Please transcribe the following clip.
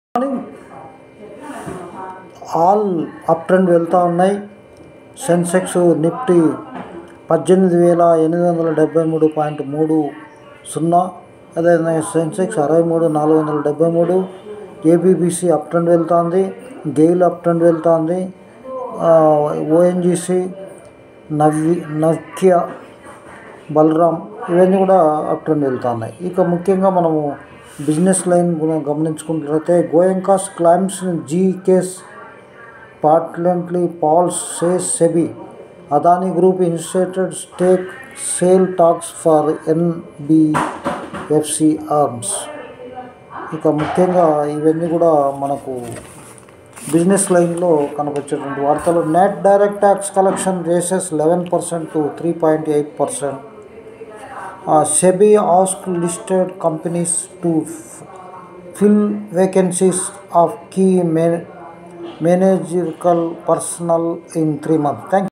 morning all up trend వెళ్తూ ఉన్నాయి Sensex Nifty పద్దెనిమిది వేల ఎనిమిది వందల డెబ్బై మూడు పాయింట్ మూడు సున్నా అదేవిధంగా సెన్సెక్స్ అరవై మూడు నాలుగు వందల డెబ్బై మూడు ఏబిబిసి అప్ ట్రెండ్ వెళ్తుంది గెయిల్ అప్ ట్రెండ్ వెళ్తుంది ఓఎన్జీసీ నవ్వి నవ్య బలరామ్ ఇవన్నీ కూడా అప్ ట్రెండ్ వెళ్తున్నాయి ఇక ముఖ్యంగా మనము బిజినెస్ లైన్ గుణ- గమనించుకున్నట్లయితే Goenka's claims Zee case patently false says SEBI Adani group initiated stake sale tax for NBFC arms ఇక ముఖ్యంగా ఇవన్నీ కూడా మనకు బిజినెస్ లైన్లో కనపరిచేటువంటి వార్తలు net direct tax collection rises eleven percent to three point eight percent SEBI ask listed companies to fill vacancies of key may managerial personal in three months thank